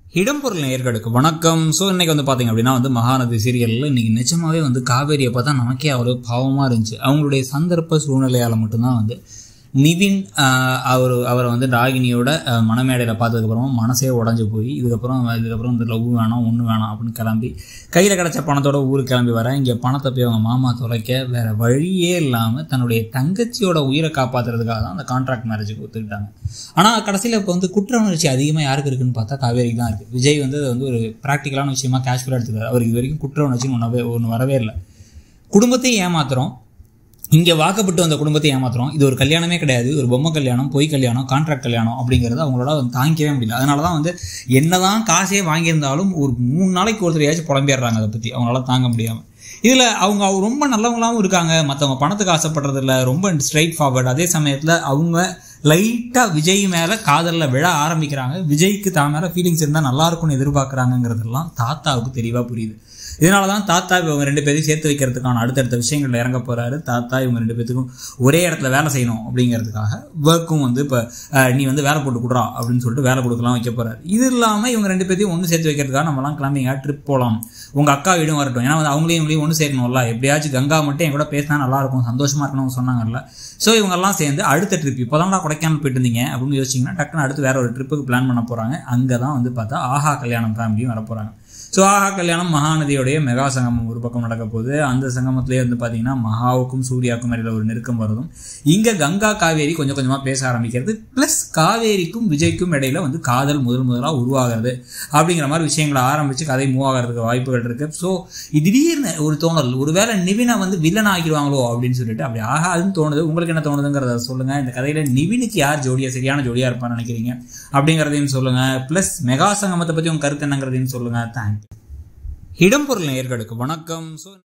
இடம்பொருள் நேயர்களுக்கு வணக்கம் ஸோ இன்னைக்கு வந்து பார்த்தீங்க அப்படின்னா வந்து மகாநதி சீரியலில் இன்னைக்கு நிஜமாவே வந்து காவேரியை பார்த்தா நமக்கே அவ்வளோ பாவமாக இருந்துச்சு அவங்களுடைய சந்தர்ப்ப சூழ்நிலையால் மட்டும்தான் வந்து நிவின் ஆஹ், அவர் அவரை வந்து ராகினியோட ஆஹ், மணமேடையில் பார்த்ததுக்கப்புறம் மனசே உடஞ்சி போய் இதுக்கப்புறம் இதுக்கப்புறம் இந்த லவ் வேணாம் ஒன்று வேணாம் அப்படின்னு கிளம்பி கையில் கிடச்ச பணத்தோட ஊருக்கு கிளம்பி வர இங்கே பணத்தை போய் அவங்க மாமா தொலைக்க வேற வழியே இல்லாமல் தன்னுடைய தங்கச்சியோட உயிரை காப்பாற்றுறதுக்காக தான் அந்த கான்ட்ராக்ட் மேரேஜுக்கு ஒத்துக்கிட்டாங்க ஆனால் கடைசியில் இப்போ வந்து குற்ற உணர்ச்சி அதிகமாக யாருக்கு இருக்குன்னு பார்த்தா காவேரிக்கு தான் இருக்குது விஜய் வந்து அது வந்து ஒரு ப்ராக்டிக்கலான விஷயமா கேஷுவலாக எடுத்துக்காரு அவருக்கு இது வரைக்கும் குற்ற உணர்ச்சின்னு ஒன்றவே ஒன்று வரவே இல்லை குடும்பத்தையும் ஏமாத்துறோம் இங்கே வாக்கப்பட்டு வந்த குடும்பத்தை ஏமாத்துறோம் இது ஒரு கல்யாணமே கிடையாது ஒரு பொம்மை கல்யாணம் பொய் கல்யாணம் கான்ட்ராக்ட் கல்யாணம் அப்படிங்கிறத அவங்களோட வந்து தாங்கிக்கவே முடியல அதனால தான் வந்து என்னதான் காசே வாங்கியிருந்தாலும் ஒரு மூணு நாளைக்கு ஒருத்தரையாச்சும் புலம்பிடுறாங்க அதை பற்றி அவங்களால தாங்க முடியாமல் இதில் அவங்க அவங்க ரொம்ப நல்லவங்களாகவும் இருக்காங்க மற்றவங்க பணத்துக்கு ஆசைப்படுறதில்ல ரொம்ப ஸ்ட்ரைட் ஃபார்வர்ட் அதே சமயத்தில் அவங்க லைட்டாக விஜய் மேலே காதலில் விழ ஆரம்பிக்கிறாங்க விஜய்க்கு தான் மேலே ஃபீலிங்ஸ் இருந்தால் நல்லா இருக்கும்னு எதிர்பார்க்குறாங்கிறதெல்லாம் தாத்தாவுக்கு தெளிவாக புரியுது இதனால தான் தாத்தா இவங்க ரெண்டு பேரையும் சேர்த்து வைக்கிறதுக்கான அடுத்தடுத்த விஷயங்கள்ல இறங்க போறாரு தாத்தா இவங்க ரெண்டு பேத்துக்கும் ஒரே இடத்துல வேலை செய்யணும் அப்படிங்கிறதுக்காக ஒர்க்கும் வந்து இப்போ நீ வந்து வேலை போட்டு கொடுறா அப்படின்னு சொல்லிட்டு வேலை கொடுக்கலாம் வைக்க போறாரு இது இல்லாமல் இவங்க ரெண்டு பேத்தையும் ஒன்று சேர்த்து வைக்கிறதுக்காக நம்மலாம் கிளம்பிங்க ட்ரிப் போகலாம் உங்க அக்கா வீடும் வரட்டும் ஏன்னா வந்து அவங்களையும் இவங்களையும் ஒன்று சேர்க்கணும்ல எப்படியாச்சும் கங்கா மட்டும் என் கூட பேசினா நல்லா இருக்கும் சந்தோஷமா இருக்கணும்னு சொன்னாங்கல்ல ஸோ இவங்கெல்லாம் சேர்ந்து அடுத்த ட்ரிப் இப்போ தான் கொடைக்கானல் போயிட்டு இருந்தீங்க அப்படின்னு யோசிச்சிங்கன்னா டக்குன்னு அடுத்து வேற ஒரு ட்ரிப்புக்கு பிளான் பண்ண போறாங்க அங்கே தான் வந்து பார்த்தா ஆஹா கல்யாணம் ஃபேமிலியும் வர போறாங்க ஸோ ஆஹா கல்யாணம் மகாநதியோடைய மெகா சங்கமம் ஒரு பக்கம் நடக்க போகுது அந்த சங்கமத்திலே வந்து பார்த்தீங்கன்னா மகாவுக்கும் சூர்யாவுக்கும் இடையில ஒரு நெருக்கம் வருதும் இங்கே கங்கா காவேரி கொஞ்சம் கொஞ்சமாக பேச ஆரம்பிக்கிறது ப்ளஸ் காவேரிக்கும் விஜய்க்கும் இடையில வந்து காதல் முதல் முதலாக உருவாகிறது அப்படிங்கிற மாதிரி விஷயங்களை ஆரம்பித்து கதை மூவ் ஆகிறதுக்கு வாய்ப்புகள் இருக்கு ஸோ திடீர்னு ஒரு தோணல் ஒருவேளை நிவினை வந்து வில்லன் ஆக்கிடுவாங்களோ அப்படின்னு சொல்லிட்டு அப்படி ஆகாதுன்னு தோணுது உங்களுக்கு என்ன தோணுதுங்கிறத சொல்லுங்க இந்த கதையில நிவினுக்கு யார் ஜோடியா சரியான ஜோடியா இருப்பான்னு நினைக்கிறீங்க அப்படிங்கிறதையும் சொல்லுங்க ப்ளஸ் மெகா சங்கமத்தை பற்றி உங்க கருத்து என்னங்கிறதையும் சொல்லுங்க தேங்க்யூ இடம்பொருள் நேயர்களுக்கு வணக்கம் ஸோ